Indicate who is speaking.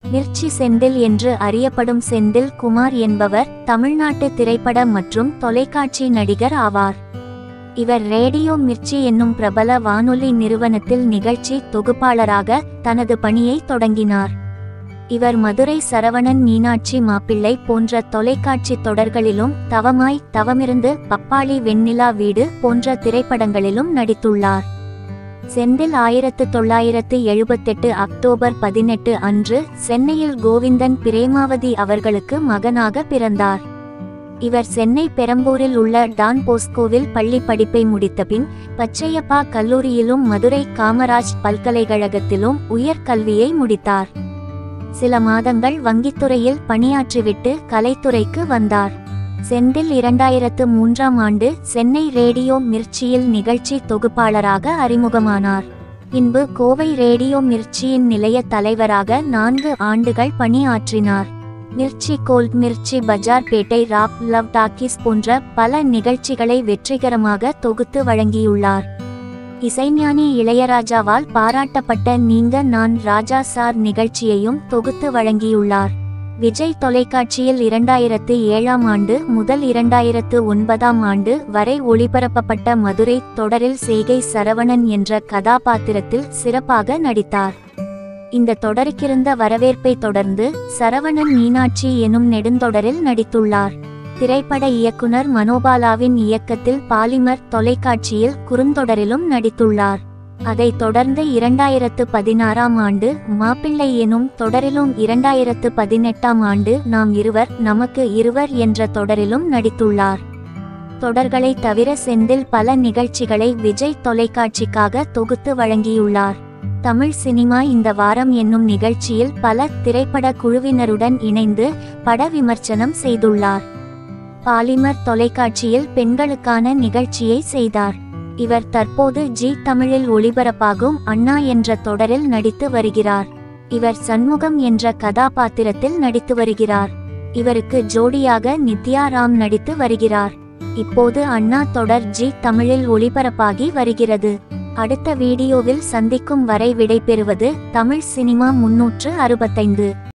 Speaker 1: மிர்ச்சி செந்தில் என்று அறியப்படும் செந்தில் குமார் என்பவர் தமிழ்நாட்டு திரைப்பட மற்றும் தொலைக்காட்சி நடிகர் ஆவார் இவர் ரேடியோ மிர்ச்சி என்னும் பிரபல வானொலி நிறுவனத்தில் நிகழ்ச்சி தொகுப்பாளராக தனது பணியை தொடங்கினார் இவர் மதுரை சரவணன் மீனாட்சி மாப்பிள்ளை போன்ற தொலைக்காட்சி தொடர்களிலும் தவமாய் தவமிருந்து பப்பாளி வெண்ணிலா வீடு போன்ற திரைப்படங்களிலும் நடித்துள்ளார் செந்தில் ஆயிரத்து தொள்ளாயிரத்து எழுபத்தெட்டு அக்டோபர் பதினெட்டு அன்று சென்னையில் கோவிந்தன் பிரேமாவதி அவர்களுக்கு மகனாக பிறந்தார் இவர் சென்னை பெரம்பூரில் உள்ள டான் போஸ்கோவில் பள்ளி படிப்பை முடித்தபின் பச்சையப்பா கல்லூரியிலும் மதுரை காமராஜ் பல்கலைக்கழகத்திலும் உயர்கல்வியை முடித்தார் சில மாதங்கள் வங்கித்துறையில் பணியாற்றிவிட்டு கலைத்துறைக்கு வந்தார் செந்தில் இரண்டாயிரத்து மூன்றாம் ஆண்டு சென்னை ரேடியோ மிர்ச்சியில் நிகழ்ச்சி தொகுப்பாளராக அறிமுகமானார் பின்பு கோவை ரேடியோ மிர்ச்சியின் நிலைய தலைவராக நான்கு ஆண்டுகள் பணியாற்றினார் மிர்ச்சி கோல்ட் மிர்ச்சி பஜார்பேட்டை ராப் லவ் டாக்கிஸ் போன்ற பல நிகழ்ச்சிகளை வெற்றிகரமாக தொகுத்து வழங்கியுள்ளார் இசைஞானி இளையராஜாவால் பாராட்டப்பட்ட நீங்க நான் ராஜா சார் நிகழ்ச்சியையும் தொகுத்து வழங்கியுள்ளார் விஜய் தொலைக்காட்சியில் இரண்டாயிரத்து ஏழாம் ஆண்டு முதல் இரண்டாயிரத்து ஒன்பதாம் ஆண்டு வரை ஒளிபரப்பப்பட்ட மதுரை தொடரில் சேகை சரவணன் என்ற கதாபாத்திரத்தில் சிறப்பாக நடித்தார் இந்த தொடருக்கிருந்த வரவேற்பை தொடர்ந்து சரவணன் மீனாட்சி எனும் நெடுந்தொடரில் நடித்துள்ளார் திரைப்பட இயக்குனர் மனோபாலாவின் இயக்கத்தில் பாலிமர் தொலைக்காட்சியில் குறுந்தொடரிலும் நடித்துள்ளார் அதைத் தொடர்ந்து இரண்டாயிரத்து பதினாறாம் ஆண்டு மாப்பிள்ளை எனும் தொடரிலும் இரண்டாயிரத்து பதினெட்டாம் ஆண்டு நாம் இருவர் நமக்கு இருவர் என்ற தொடரிலும் நடித்துள்ளார் தொடர்களை தவிர செந்தில் பல நிகழ்ச்சிகளை விஜய் தொலைக்காட்சிக்காக தொகுத்து வழங்கியுள்ளார் தமிழ் சினிமா இந்த வாரம் என்னும் நிகழ்ச்சியில் பல திரைப்பட குழுவினருடன் இணைந்து பட விமர்சனம் செய்துள்ளார் பாலிமர் தொலைக்காட்சியில் பெண்களுக்கான நிகழ்ச்சியை செய்தார் இவர் தற்போது ஜி தமிழில் ஒளிபரப்பாகும் அண்ணா என்ற தொடரில் நடித்து வருகிறார் இவர் சண்முகம் என்ற கதாபாத்திரத்தில் நடித்து வருகிறார் இவருக்கு ஜோடியாக நித்யா ராம் நடித்து வருகிறார் இப்போது அண்ணா தொடர் ஜி தமிழில் ஒளிபரப்பாகி வருகிறது அடுத்த வீடியோவில் சந்திக்கும் வரை விடைபெறுவது தமிழ் சினிமா முன்னூற்று அறுபத்தைந்து